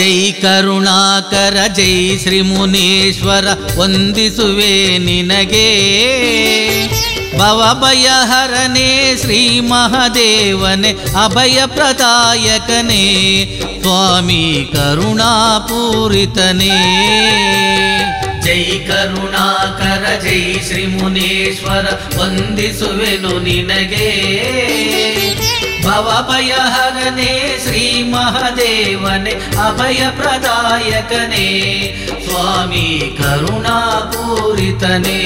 ಜೈ ಕರುಣಾಕರ ಜೈ ಶ್ರೀ ಮುನೀಶ್ವರ ವಂದಿಸುವೆ ನಿನಗೆ ಭವಭಯಹರನೇ ಶ್ರೀ ಮಹಾದೇವನೇ ಅಭಯ ಪ್ರದಾಯಕನೇ ಸ್ವಾಮಿ ಕರುಣಾಪೂರಿತನೇ ಜೈ ಕರುಣಾಕರ ಜೈ ಶ್ರೀ ಮುನೀಶ್ವರ ವಂದಿಸುವೆನು ನಿನಗೆ ಭವಭಯಹರನೇ ಶ್ರೀ ಮಹಾದೇವನೇ ಅಭಯ ಪ್ರದಾಯಕನೇ ಸ್ವಾಮಿ ಕರುಣಾಪೂರಿತನೇ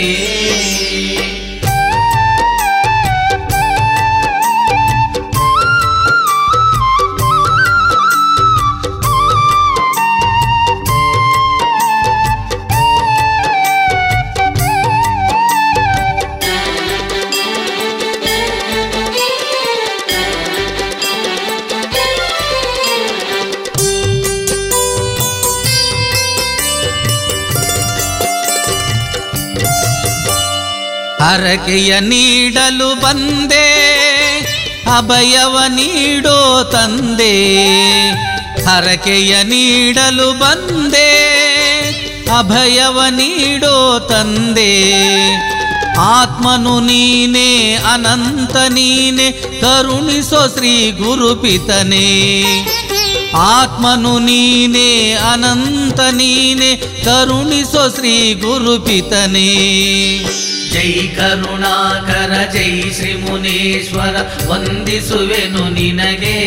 ಹರಕೆಯ ನೀಡಲು ಬಂದೆ ಅಭಯವ ನೀಡೋ ತಂದೆ ಹರಕೆಯ ನೀಡಲು ಬಂದೆ ಅಭಯವ ನೀಡೋ ತಂದೆ ಆತ್ಮನು ನೀನೆ ಅನಂತ ನೀನೆ ಕರುಣಿಸೋ ಶ್ರೀ ಗುರುಪಿತನೇ ಆತ್ಮನು ನೀನೆ ಅನಂತ ನೀನೆ ಕರುಣಿಸೋ ಶ್ರೀ ಗುರುಪಿತನೇ ಜೈ ಕರುಣಾಕರ ಜೈ ಶ್ರೀ ಮುನೀಶ್ವರ ವಂದಿಸುವೆನು ನಿನಗೆ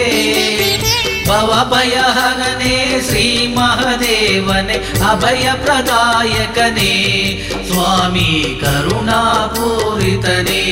ಭವಭಯಹರನೇ ಶ್ರೀ ಮಹಾದೇವನೇ ಅಭಯ ಪ್ರದಾಯಕನೇ ಸ್ವಾಮಿ ಕರುಣಾಪೂರಿತನೇ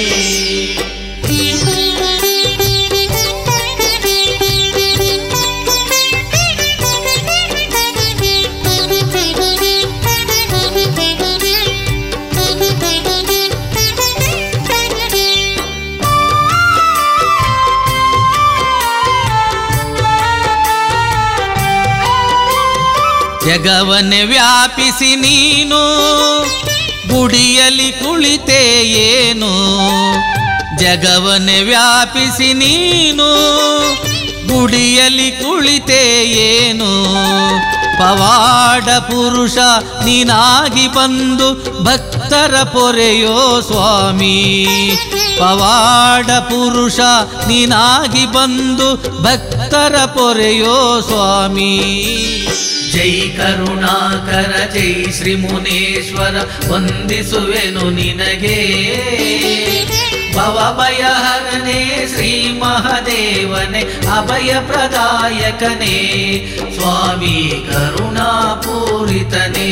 ಜಗವನ್ನೇ ವ್ಯಾಪಿಸಿ ನೀನು ಗುಡಿಯಲ್ಲಿ ಕುಳಿತೆ ಏನು ಜಗವನ್ನೇ ವ್ಯಾಪಿಸಿ ನೀನು ಗುಡಿಯಲ್ಲಿ ಕುಳಿತೆ ಏನು ಪವಾಡ ಪುರುಷ ನೀನಾಗಿ ಬಂದು ಭಕ್ತರ ಪೊರೆಯೋ ಸ್ವಾಮಿ ಪವಾಡ ಪುರುಷ ನೀನಾಗಿ ಬಂದು ಭಕ್ತರ ಪೊರೆಯೋ ಸ್ವಾಮಿ ಜೈ ಕರುಣಾಕರ ಜೈ ಶ್ರೀ ಮುನೇಶ್ವರ ವಂದಿಸುವೆನು ನಿನಗೆ ಭವಭಯಹರನೇ ಶ್ರೀ ಮಹಾದೇವನೇ ಅಭಯ ಪ್ರದಾಯಕನೇ ಸ್ವಾಮಿ ಕರುಣಾಪೂರಿತನೇ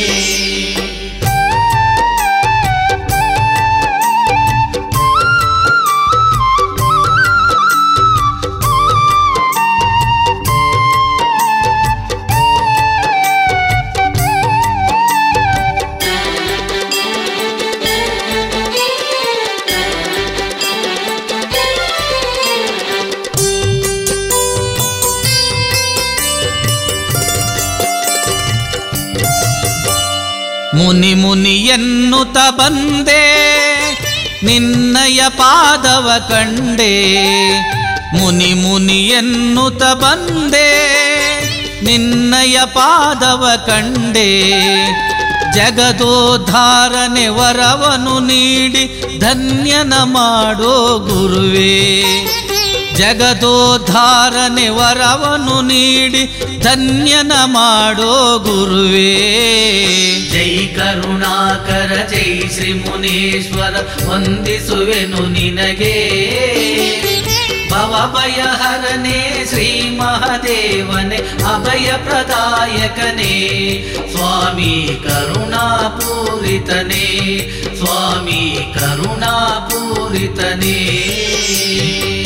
ಮುನಿ ಮುನಿ ಎನ್ನುತ್ತ ಬಂದೆ ನಿನ್ನಯ ಪಾದವ ಕಂಡೆ ಮುನಿ ಮುನಿ ಎನ್ನುತ್ತ ಬಂದೆ ನಿನ್ನಯ ಪಾದವ ಕಂಡೆ ಜಗದೋದ್ಧಾರನೆ ವರವನು ನೀಡಿ ಧನ್ಯನ ಮಾಡೋ ಗುರುವೇ ಜಗದೋದ್ಧಾರನೆ ವರವನು ನೀಡಿ ಧನ್ಯನ ಮಾಡೋ ಗುರುವೇ ಜೈ ಕರುಣಾಕರ ಜೈ ಶ್ರೀ ಮುನೀಶ್ವರ ವಂದಿಸುವೆನು ನಿನಗೆ ಭವಭಯಹರನೇ ಶ್ರೀ ಮಹಾದೇವನೇ ಅಭಯ ಪ್ರದಾಯಕನೇ ಸ್ವಾಮಿ ಕರುಣಾಪೂರಿತನೇ ಸ್ವಾಮಿ ಕರುಣಾಪೂರಿತನೇ